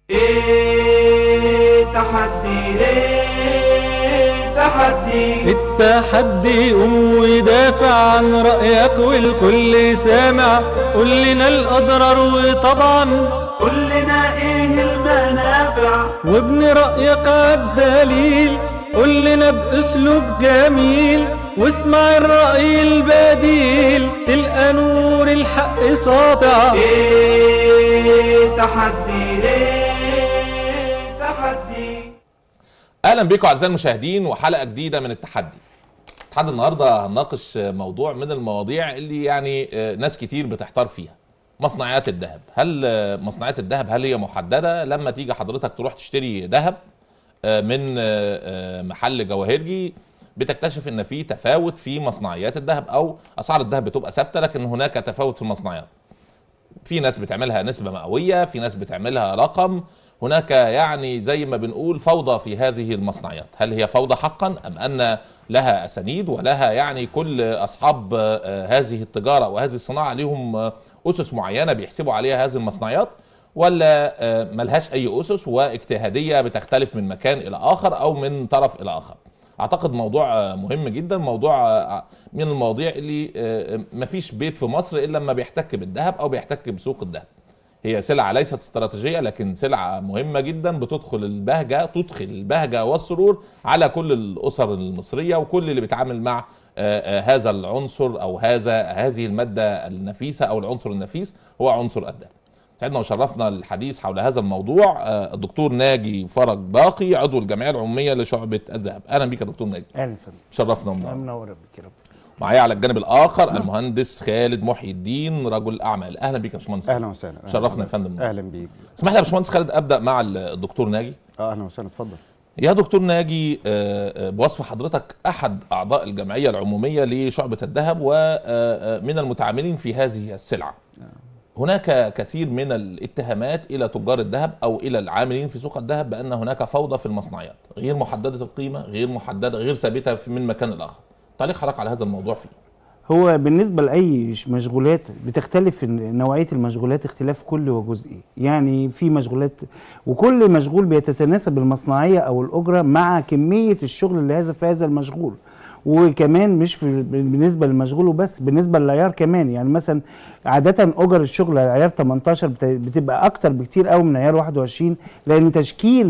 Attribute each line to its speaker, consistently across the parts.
Speaker 1: ايه تحدي ايه تحدي
Speaker 2: التحدي قوم ودافع عن رأيك والكل سامع قول لنا الأضرار وطبعا
Speaker 1: قول لنا ايه المنافع
Speaker 2: وابن رأيك عالدليل قول لنا بأسلوب جميل واسمع الرأي البديل تلقى نور الحق ساطع
Speaker 1: ايه تحدي ايه تحدي
Speaker 3: اهلا بكم اعزائي المشاهدين وحلقه جديده من التحدي التحدي النهارده هنناقش موضوع من المواضيع اللي يعني آه، ناس كتير بتحتار فيها مصنعيات الذهب هل آه، مصنعيات الذهب هل هي محدده لما تيجي حضرتك تروح تشتري ذهب آه، من آه، آه، محل جواهرجي بتكتشف ان في تفاوت في مصنعيات الذهب او اسعار الذهب بتبقى ثابته لكن هناك تفاوت في المصنعيات في ناس بتعملها نسبة مئوية في ناس بتعملها رقم هناك يعني زي ما بنقول فوضى في هذه المصنعيات هل هي فوضى حقا أم أن لها أسانيد ولها يعني كل أصحاب آه، هذه التجارة وهذه الصناعة لهم آه، أسس معينة بيحسبوا عليها هذه المصنعيات ولا آه، ملهاش أي أسس واجتهادية بتختلف من مكان إلى آخر أو من طرف إلى آخر اعتقد موضوع آه، مهم جدا موضوع آه، من المواضيع اللي آه، مفيش بيت في مصر الا لما بيحتك بالذهب او بيحتك بسوق الذهب هي سلعة ليست استراتيجية لكن سلعة مهمة جدا بتدخل البهجة تدخل البهجة والسرور على كل الأسر المصرية وكل اللي بيتعامل مع آه، آه، هذا العنصر أو هذا هذه المادة النفيسة أو العنصر النفيس هو عنصر الذهب. سعدنا وشرفنا الحديث حول هذا الموضوع آه، الدكتور ناجي فرج باقي عضو الجمعية العمومية لشعبة الذهب. أهلا بك يا دكتور ناجي.
Speaker 4: اهلا فندم
Speaker 3: شرفنا ومنورنا.
Speaker 4: منور بك يا رب
Speaker 3: معايا على الجانب الآخر المهندس خالد محي الدين رجل أعمال. أهلا بك يا باشمهندس.
Speaker 5: اهلا وسهلا أهلاً
Speaker 3: شرفنا
Speaker 5: وسهلاً.
Speaker 3: يا فندم.
Speaker 5: اهلا بيك
Speaker 3: اسمح لي يا باشمهندس خالد ابدا مع الدكتور ناجي
Speaker 5: آه، اهلا وسهلا اتفضل
Speaker 3: يا دكتور ناجي آه، آه، بوصف حضرتك احد اعضاء الجمعيه العموميه لشعبه الذهب ومن المتعاملين في هذه السلعه هناك كثير من الاتهامات الى تجار الذهب او الى العاملين في سوق الذهب بان هناك فوضى في المصنعيات غير محدده القيمه غير محدده غير ثابته في- من مكان لاخر تعليق حضرتك على هذا الموضوع فيه
Speaker 4: هو بالنسبه لاي ش- مشغولات بتختلف ال- نوعيه المشغولات اختلاف كل وجزئي يعني في مشغولات وكل مشغول بيتتناسب المصنعيه او الاجره مع كميه الشغل اللي هذا في هذا المشغول وكمان مش في بالنسبه للمشغول وبس بالنسبه للعيار كمان يعني مثلا عاده اجر الشغل على عيار 18 بت- بتبقى اكتر بكتير قوي من عيار 21 لان تشكيل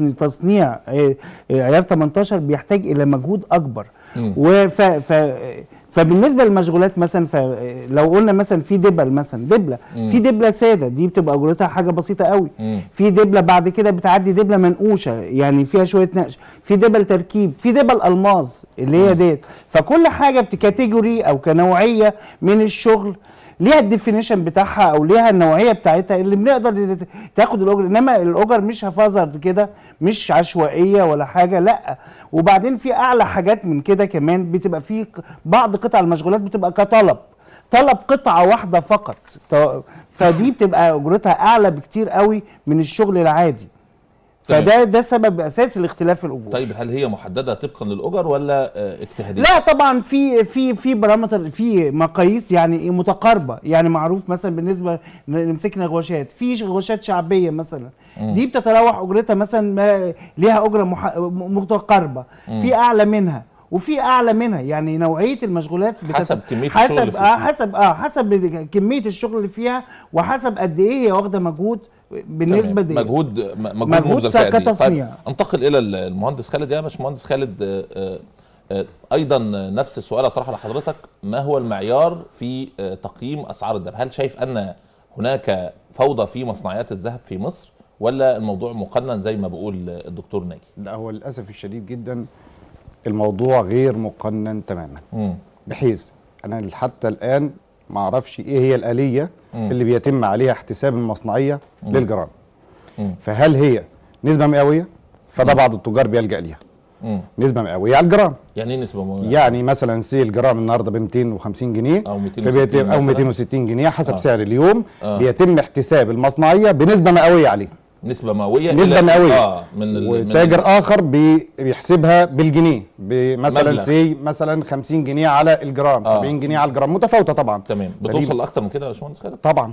Speaker 4: وتصنيع عيار 18 بيحتاج الى مجهود اكبر
Speaker 3: مم.
Speaker 4: وف ف فبالنسبه للمشغولات مثلا فلو قلنا مثلا في دبل مثلا دبله
Speaker 3: مم.
Speaker 4: في دبله ساده دي بتبقى اجرتها حاجه بسيطه قوي
Speaker 3: مم.
Speaker 4: في دبله بعد كده بتعدي دبله منقوشه يعني فيها شويه نقش في دبل تركيب في دبل الماظ اللي هي ديت فكل حاجه بكاتيجوري او كنوعيه من الشغل ليها الديفينيشن بتاعها او ليها النوعيه بتاعتها اللي بنقدر تاخد الاجر انما الاجر مش هفازرد كده مش عشوائيه ولا حاجه لا وبعدين في اعلى حاجات من كده كمان بتبقى في ق- بعض قطع المشغولات بتبقى كطلب طلب قطعه واحده فقط ط- فدي بتبقى اجرتها اعلى بكتير قوي من الشغل العادي
Speaker 3: تمام.
Speaker 4: فده ده سبب اساسي لاختلاف الاجور
Speaker 3: طيب هل هي محدده طبقا للاجر ولا آه، اجتهاديه
Speaker 4: لا طبعا في في في بارامتر في مقاييس يعني ايه متقاربه يعني معروف مثلا بالنسبه نمسكنا غواشات في غواشات شعبيه مثلا دي بتتراوح اجرتها مثلا ما ليها اجره مح... م- متقاربه في اعلى منها وفي اعلى منها يعني نوعيه المشغولات
Speaker 3: حسب كمية الشغل
Speaker 4: حسب
Speaker 3: اللي
Speaker 4: اه
Speaker 3: فيها.
Speaker 4: حسب اه حسب كميه الشغل اللي فيها وحسب قد ايه هي واخده مجهود بالنسبه
Speaker 3: تمام.
Speaker 4: دي
Speaker 3: مجهود م- مجهود,
Speaker 4: مجهود
Speaker 3: مبذل في قد إيه؟
Speaker 4: كتصنيع.
Speaker 3: طيب انتقل الى ال- المهندس خالد يا باشمهندس خالد آه، آه، آه، ايضا نفس السؤال اطرحه لحضرتك ما هو المعيار في آه، تقييم اسعار الذهب هل شايف ان هناك فوضى في مصنعيات الذهب في مصر ولا الموضوع مقنن زي ما بيقول الدكتور ناجي
Speaker 5: لا هو للاسف الشديد جدا الموضوع غير مقنن تماما
Speaker 3: مم.
Speaker 5: بحيث انا حتى الان ما اعرفش ايه هي الاليه
Speaker 3: مم.
Speaker 5: اللي بيتم عليها احتساب المصنعيه
Speaker 3: مم.
Speaker 5: للجرام
Speaker 3: مم.
Speaker 5: فهل هي نسبه مئويه فده بعض التجار بيلجا ليها
Speaker 3: مم.
Speaker 5: نسبه مئويه على الجرام
Speaker 3: يعني ايه نسبه مهمة؟
Speaker 5: يعني مثلا سي الجرام النهارده ب 250 جنيه
Speaker 3: أو 260
Speaker 5: فبيتم او
Speaker 3: مثلاً.
Speaker 5: 260 جنيه حسب
Speaker 3: آه.
Speaker 5: سعر اليوم
Speaker 3: آه.
Speaker 5: بيتم احتساب المصنعيه بنسبه مئويه عليه
Speaker 3: نسبه مئويه
Speaker 5: نسبة
Speaker 3: إلى-
Speaker 5: مئوية.
Speaker 3: اه من ال- من
Speaker 5: وتاجر اخر بي- بيحسبها بالجنيه مثلا
Speaker 3: مبلغ.
Speaker 5: سي مثلا 50 جنيه على الجرام
Speaker 3: آه.
Speaker 5: 70 جنيه على الجرام متفاوته طبعا
Speaker 3: تمام
Speaker 5: سليم.
Speaker 3: بتوصل لاكتر من كده يا باشمهندس خالد
Speaker 5: طبعا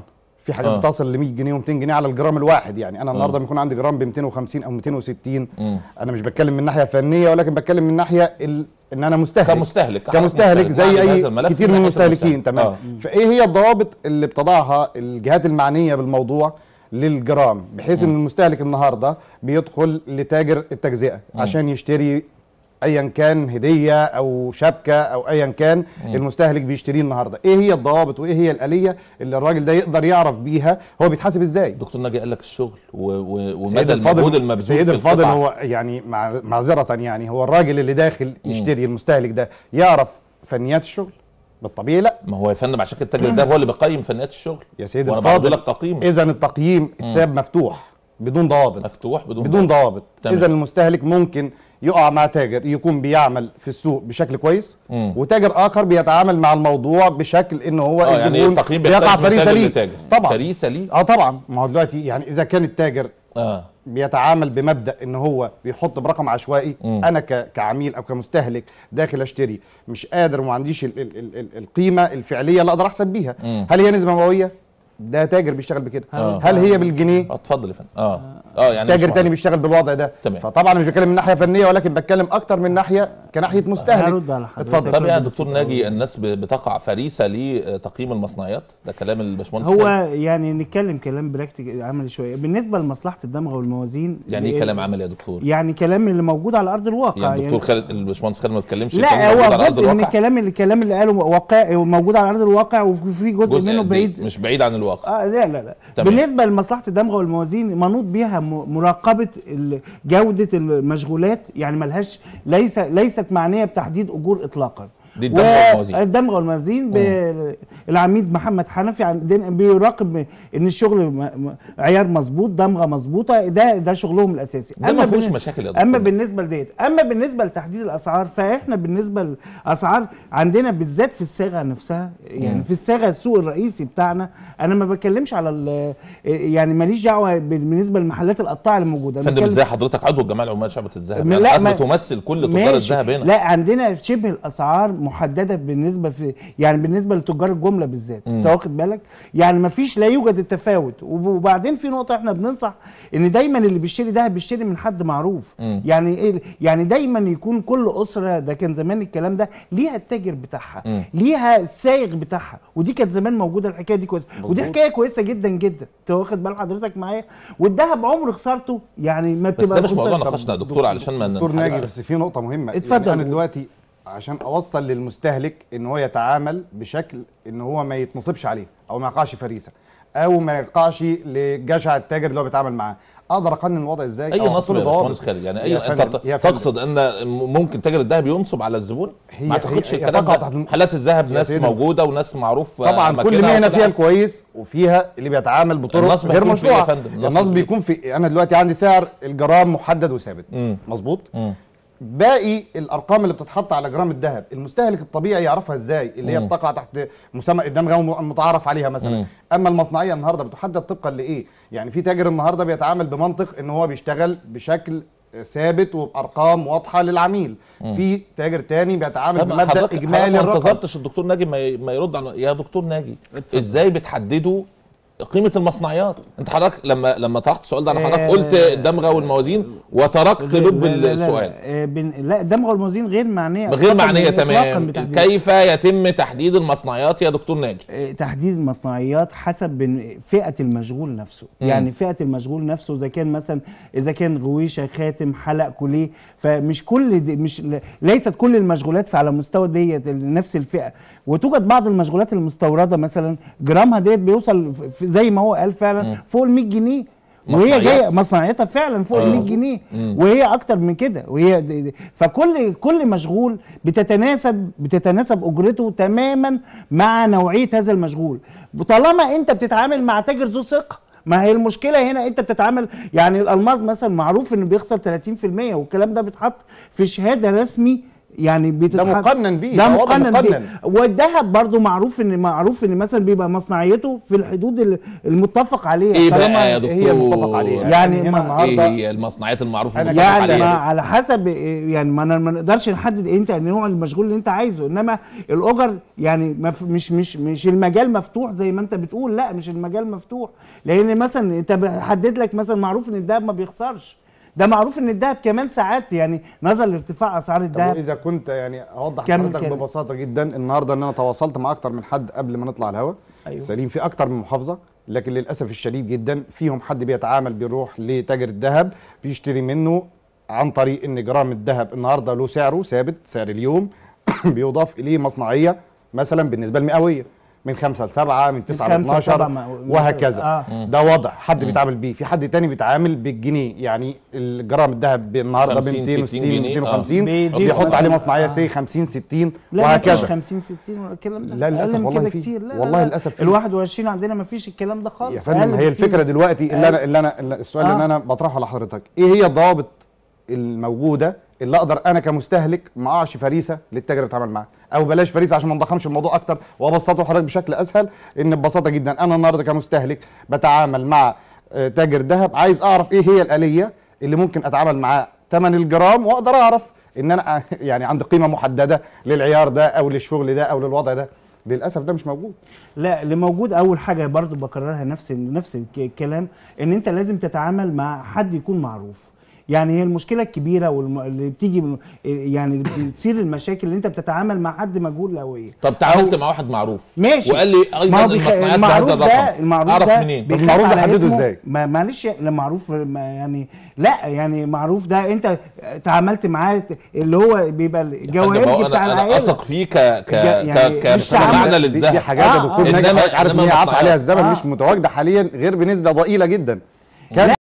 Speaker 5: في حاجات
Speaker 3: آه.
Speaker 5: بتصل ل 100 جنيه و200 جنيه على الجرام الواحد يعني انا النهارده بيكون عندي جرام ب 250 او 260
Speaker 3: مم.
Speaker 5: انا مش بتكلم من ناحيه فنيه ولكن بتكلم من ناحيه ال... ان انا مستهلك
Speaker 3: كمستهلك
Speaker 5: كمستهلك زي
Speaker 3: نعمل
Speaker 5: اي
Speaker 3: هذا الملف
Speaker 5: كتير من
Speaker 3: ناحية
Speaker 5: المستهلكين
Speaker 3: المستهلك.
Speaker 5: تمام
Speaker 3: آه.
Speaker 5: فايه هي الضوابط اللي بتضعها الجهات المعنيه بالموضوع للجرام بحيث ان المستهلك النهارده بيدخل لتاجر التجزئه عشان يشتري ايا كان هديه او شبكه او ايا كان المستهلك بيشتريه النهارده ايه هي الضوابط وايه هي الاليه اللي الراجل ده يقدر يعرف بيها هو بيتحاسب ازاي
Speaker 3: دكتور ناجي قال لك الشغل و... و...
Speaker 5: سيد
Speaker 3: ومدى المجهود المبذول
Speaker 5: سيد
Speaker 3: في
Speaker 5: الفاضل
Speaker 3: القطع.
Speaker 5: هو يعني مع معذره يعني هو الراجل اللي داخل يشتري المستهلك ده يعرف فنيات الشغل بالطبيعي لا
Speaker 3: ما هو يا فندم عشان كده التاجر ده هو اللي بيقيم فنيات الشغل
Speaker 5: يا سيدي
Speaker 3: وانا بعرض
Speaker 5: الفاضل
Speaker 3: لك تقييم
Speaker 5: اذا التقييم اتساب مفتوح بدون ضوابط
Speaker 3: مفتوح بدون
Speaker 5: بدون ضوابط
Speaker 3: تمام.
Speaker 5: اذا المستهلك ممكن يقع مع تاجر يكون بيعمل في السوق بشكل كويس
Speaker 3: مم.
Speaker 5: وتاجر اخر بيتعامل مع الموضوع بشكل ان هو
Speaker 3: اه يعني
Speaker 5: الزبون
Speaker 3: التقييم
Speaker 5: بيقع
Speaker 3: بيختلف من
Speaker 5: فريسه
Speaker 3: تاجر
Speaker 5: ليه
Speaker 3: لتاجر
Speaker 5: طبعا
Speaker 3: فريسه ليه
Speaker 5: اه طبعا ما هو دلوقتي يعني اذا كان التاجر
Speaker 3: اه
Speaker 5: بيتعامل بمبدا ان هو بيحط برقم عشوائي
Speaker 3: مم.
Speaker 5: انا ك- كعميل او كمستهلك داخل اشتري مش قادر وما عنديش ال ال ال ال القيمه الفعليه اللي اقدر احسب بيها
Speaker 3: مم.
Speaker 5: هل هي نسبه مئويه ده تاجر بيشتغل بكده
Speaker 3: آه.
Speaker 5: هل هي بالجنيه
Speaker 3: آه، اتفضل يا فندم اه اه يعني
Speaker 5: تاجر
Speaker 3: مش
Speaker 5: تاني بيشتغل بالوضع ده
Speaker 3: تمام.
Speaker 5: فطبعا مش بتكلم من ناحيه فنيه ولكن بتكلم اكتر من ناحيه كناحيه مستهلك
Speaker 4: هرد على حضرتك.
Speaker 5: اتفضل
Speaker 3: طب يا
Speaker 4: بس
Speaker 3: دكتور
Speaker 4: كده.
Speaker 3: ناجي الناس ب- بتقع فريسه لتقييم المصنعيات ده كلام الباشمهندس
Speaker 4: هو
Speaker 3: خالد.
Speaker 4: يعني نتكلم كلام براكتيك عملي شويه بالنسبه لمصلحه الدمغ والموازين
Speaker 3: يعني ايه
Speaker 4: ب-
Speaker 3: كلام عملي يا دكتور
Speaker 4: يعني كلام اللي موجود على ارض الواقع
Speaker 3: يعني الدكتور خالد الباشمهندس خالد ما بيتكلمش كلام
Speaker 4: لا
Speaker 3: موجود على
Speaker 4: هو
Speaker 3: ارض
Speaker 4: جزء من
Speaker 3: الواقع
Speaker 4: الكلام اللي الكلام اللي قاله واقع موجود على ارض الواقع وفي جزء,
Speaker 3: جزء
Speaker 4: منه
Speaker 3: قد إيه؟
Speaker 4: بعيد
Speaker 3: مش بعيد عن الواقع
Speaker 4: اه لا لا لا
Speaker 3: تمام.
Speaker 4: بالنسبه لمصلحه الدمغ والموازين منوط بها م- مراقبه ال- جوده المشغولات يعني ملهاش ليس ليست معنيه بتحديد اجور اطلاقا
Speaker 3: دي الدمغ والموازين.
Speaker 4: الدمغ والموازين ب- العميد محمد حنفي عندنا بيراقب ان الشغل م- م- عيار مظبوط دمغه مظبوطه ده ده شغلهم الاساسي
Speaker 3: ده ما فيهوش
Speaker 4: بالن-
Speaker 3: مشاكل يا دكتور
Speaker 4: اما بالنسبه لديت اما بالنسبه لتحديد الاسعار فاحنا بالنسبه للاسعار عندنا بالذات في الصاغه نفسها يعني في الصاغه السوق الرئيسي بتاعنا انا ما بتكلمش على ال- يعني ماليش دعوه بالنسبه لمحلات القطاع اللي موجوده أنا
Speaker 3: فندم
Speaker 4: بتكلم-
Speaker 3: ازاي حضرتك عضو الجمعيه العموميه لشعبه الذهب
Speaker 4: م-
Speaker 3: يعني
Speaker 4: لا،
Speaker 3: حضرتك
Speaker 4: ما-
Speaker 3: بتمثل كل تجار
Speaker 4: ماشي.
Speaker 3: الذهب هنا
Speaker 4: لا عندنا شبه الاسعار محدده بالنسبه في يعني بالنسبه لتجار الجمله بالذات انت واخد بالك يعني ما فيش لا يوجد التفاوت وب- وبعدين في نقطه احنا بننصح ان دايما اللي بيشتري ده بيشتري من حد معروف
Speaker 3: مم.
Speaker 4: يعني ايه يعني دايما يكون كل اسره ده كان زمان الكلام ده ليها التاجر بتاعها
Speaker 3: مم.
Speaker 4: ليها السايغ بتاعها ودي كانت زمان موجوده الحكايه دي كويسه ودي حكايه كويسه جدا جدا انت واخد بال حضرتك معايا والذهب عمر خسارته يعني ما
Speaker 3: بس
Speaker 4: بتبقى
Speaker 3: ده مش موضوع
Speaker 4: خسارة.
Speaker 3: نقاشنا يا دكتور علشان ما
Speaker 5: دكتور ناجي
Speaker 3: نتحدث.
Speaker 5: بس في نقطة مهمة
Speaker 4: اتفضل.
Speaker 5: يعني أنا دلوقتي عشان أوصل للمستهلك إن هو يتعامل بشكل إن هو ما يتنصبش عليه أو ما يقعش فريسة أو ما يقعش لجشع التاجر اللي هو بيتعامل معاه أقدر أقنن الوضع إزاي؟
Speaker 3: اي
Speaker 5: أو أحط
Speaker 3: نصب
Speaker 5: له
Speaker 3: يا
Speaker 5: ضوابط.
Speaker 3: باشمهندس خالد يعني
Speaker 5: يا
Speaker 3: اي انت
Speaker 5: فندم،
Speaker 3: ت-
Speaker 5: يا فندم.
Speaker 3: تقصد ان م- ممكن تاجر الذهب ينصب على الزبون
Speaker 5: هي-
Speaker 3: ما اعتقدش
Speaker 5: هي- هي
Speaker 3: الكلام
Speaker 5: تقع
Speaker 3: ده
Speaker 5: تحت الم-
Speaker 3: حالات الذهب
Speaker 5: يا
Speaker 3: ناس
Speaker 5: سيدي.
Speaker 3: موجوده وناس معروف آه،
Speaker 5: طبعا كل
Speaker 3: مكانها
Speaker 5: مهنه
Speaker 3: وكل
Speaker 5: فيها
Speaker 3: حاجة.
Speaker 5: الكويس وفيها اللي بيتعامل بطرق
Speaker 3: النصب
Speaker 5: غير
Speaker 3: هيكون في إيه يا
Speaker 5: مشروعه
Speaker 3: فندم؟ النصب
Speaker 5: النصب
Speaker 3: في-
Speaker 5: بيكون في انا دلوقتي عندي سعر الجرام محدد وثابت
Speaker 3: مم.
Speaker 5: مظبوط
Speaker 3: مم.
Speaker 5: باقي الارقام اللي بتتحط على جرام الذهب المستهلك الطبيعي يعرفها ازاي اللي هي
Speaker 3: مم.
Speaker 5: بتقع تحت مسمى الدمغه المتعارف عليها مثلا
Speaker 3: مم.
Speaker 5: اما المصنعيه النهارده بتحدد طبقا لايه يعني في تاجر النهارده بيتعامل بمنطق ان هو بيشتغل بشكل ثابت وبارقام واضحه للعميل في تاجر تاني بيتعامل
Speaker 3: طب
Speaker 5: بمبدا
Speaker 3: حضرتك
Speaker 5: اجمالي
Speaker 3: حضرتك ما
Speaker 5: الرقم
Speaker 3: انتظرتش الدكتور ناجي ما ي- ما يرد على يا دكتور ناجي ازاي بتحددوا قيمه المصنعيات انت حضرتك لما لما طرحت السؤال ده انا حضرتك
Speaker 4: آه،
Speaker 3: قلت الدمغه والموازين وتركت لب
Speaker 4: لا- لا- لا-
Speaker 3: السؤال
Speaker 4: آه، بن- لا الدمغه والموازين غير معنيه
Speaker 3: غير
Speaker 4: إطلاقاً-
Speaker 3: معنيه
Speaker 4: إطلاقاً
Speaker 3: تمام
Speaker 4: بتحديد.
Speaker 3: كيف يتم تحديد المصنعيات يا دكتور ناجي
Speaker 4: آه، تحديد المصنعيات حسب بن- فئه المشغول نفسه
Speaker 3: مم.
Speaker 4: يعني فئه المشغول نفسه اذا كان مثلا اذا كان غويشه خاتم حلق كوليه فمش كل دي مش ل- ليست كل المشغولات على مستوى ديت نفس الفئه وتوجد بعض المشغولات المستورده مثلا جرامها ديت بيوصل في- زي ما هو قال فعلا فوق ال 100 جنيه وهي
Speaker 3: مصنعيات.
Speaker 4: جايه مصنعيتها فعلا فوق ال
Speaker 3: آه.
Speaker 4: 100 جنيه
Speaker 3: مم.
Speaker 4: وهي اكتر من كده وهي دي دي فكل كل مشغول بتتناسب بتتناسب اجرته تماما مع نوعيه هذا المشغول طالما انت بتتعامل مع تاجر ذو ثقه ما هي المشكله هنا انت بتتعامل يعني الالماس مثلا معروف انه بيخسر 30% والكلام ده بيتحط في شهاده رسمي يعني بتتحط
Speaker 5: مقنن بيه،
Speaker 4: ده
Speaker 5: ده وضع
Speaker 4: مقنن
Speaker 5: مقنن.
Speaker 4: بيه والذهب برضو معروف ان معروف ان مثلا بيبقى مصنعيته في الحدود ال- المتفق عليها
Speaker 3: ايه بقى
Speaker 4: طالما
Speaker 3: يا
Speaker 5: هي المتفق
Speaker 3: دكتور
Speaker 5: عليها
Speaker 4: يعني
Speaker 5: هنا
Speaker 4: ما-
Speaker 5: النهارده
Speaker 3: ايه هي المصنعيات المعروفه
Speaker 5: أنا
Speaker 3: المتفق
Speaker 4: يعني
Speaker 3: عليها
Speaker 4: ما
Speaker 3: دي؟
Speaker 4: على حسب يعني ما أنا- ما نقدرش نحدد انت نوع المشغول اللي انت عايزه انما الاجر يعني ما ف- مش مش مش المجال مفتوح زي ما انت بتقول لا مش المجال مفتوح لان مثلا انت بحدد لك مثلا معروف ان الذهب ما بيخسرش ده معروف ان الذهب كمان ساعات يعني نظرا لارتفاع اسعار
Speaker 5: طب
Speaker 4: الذهب
Speaker 5: اذا كنت يعني اوضح
Speaker 4: كمل
Speaker 5: لحضرتك
Speaker 4: كلام.
Speaker 5: ببساطه جدا النهارده ان انا تواصلت مع اكتر من حد قبل ما نطلع الهواء
Speaker 4: أيوه.
Speaker 5: سليم في اكتر من محافظه لكن للاسف الشديد جدا فيهم حد بيتعامل بيروح لتاجر الذهب بيشتري منه عن طريق ان جرام الذهب النهارده له سعره ثابت سعر اليوم بيضاف اليه مصنعيه مثلا بالنسبه للمئويه من 5 ل 7 من 9 ل
Speaker 4: خمسة لسبعة
Speaker 5: 12
Speaker 4: مئوية.
Speaker 5: وهكذا
Speaker 4: آه.
Speaker 5: ده وضع حد بيتعامل بيه في حد تاني بيتعامل بالجنيه يعني الجرام الذهب النهارده ب
Speaker 3: 50
Speaker 5: 260
Speaker 3: 60 جنيه.
Speaker 5: 250
Speaker 4: بيضيف
Speaker 5: بيحط عليه
Speaker 4: مثلاً-
Speaker 5: مصنعيه
Speaker 4: آه.
Speaker 5: سي 50 60
Speaker 4: لا ما فيش
Speaker 5: وهكذا
Speaker 4: 50 60 ولا الكلام ده
Speaker 5: لا، للأسف
Speaker 4: أقل من
Speaker 5: والله
Speaker 4: كده
Speaker 5: في.
Speaker 4: كتير لا
Speaker 5: والله
Speaker 4: لا
Speaker 5: للأسف في.
Speaker 4: ال 21 عندنا ما فيش الكلام ده خالص
Speaker 5: يا فندم
Speaker 4: أقل
Speaker 5: هي
Speaker 4: بكتير.
Speaker 5: الفكره دلوقتي اللي انا اللي انا اللي السؤال
Speaker 4: آه.
Speaker 5: اللي انا بطرحه لحضرتك ايه هي الضوابط الموجوده اللي اقدر انا كمستهلك ما اقعش فريسه للتاجر اللي اتعامل معاه او بلاش فريسه عشان ما نضخمش الموضوع اكتر وابسطه لحضرتك بشكل اسهل ان ببساطه جدا انا النهارده كمستهلك بتعامل مع آه، تاجر ذهب عايز اعرف ايه هي الاليه اللي ممكن اتعامل معاه ثمن الجرام واقدر اعرف ان انا يعني عندي قيمه محدده للعيار ده او للشغل ده او للوضع ده للاسف ده مش موجود
Speaker 4: لا اللي موجود اول حاجه برضو بكررها نفس نفس الك- الكلام ان انت لازم تتعامل مع حد يكون معروف يعني هي المشكله الكبيره والم... اللي بتيجي من- يعني اللي بتصير المشاكل اللي انت بتتعامل مع حد مجهول الهويه
Speaker 3: طب تعاملت مع واحد معروف
Speaker 4: ماشي
Speaker 3: وقال لي
Speaker 4: ما
Speaker 3: ايضا
Speaker 4: هو بيخ...
Speaker 3: المصنعيات
Speaker 4: المعروف
Speaker 3: بهذا
Speaker 4: ده
Speaker 3: الرقم
Speaker 4: المعروف
Speaker 3: اعرف
Speaker 4: ده
Speaker 3: منين
Speaker 4: بيخاف
Speaker 5: المعروف ده
Speaker 4: على
Speaker 5: حدده
Speaker 4: اسمه.
Speaker 5: إزاي؟
Speaker 4: ما معلش المعروف ما يعني لا يعني معروف ده انت تعاملت معاه اللي هو بيبقى
Speaker 3: ما
Speaker 4: الجواهرجي
Speaker 3: هو
Speaker 4: بتاع
Speaker 3: انا انا
Speaker 4: العائله
Speaker 3: اثق فيه ك ك
Speaker 4: يعني
Speaker 3: ك
Speaker 4: مش
Speaker 3: كمعنى
Speaker 4: تعامل.
Speaker 5: دي, دي
Speaker 3: للذهب
Speaker 5: حاجات
Speaker 4: آه،
Speaker 5: يا دكتور
Speaker 4: آه.
Speaker 5: ناجي
Speaker 3: إنما-
Speaker 5: حضرتك عارف ان
Speaker 3: إنما
Speaker 5: هي عفى عليها
Speaker 3: مصنعيات.
Speaker 5: الزمن
Speaker 4: آه.
Speaker 5: مش متواجده حاليا غير بنسبه ضئيله جدا كان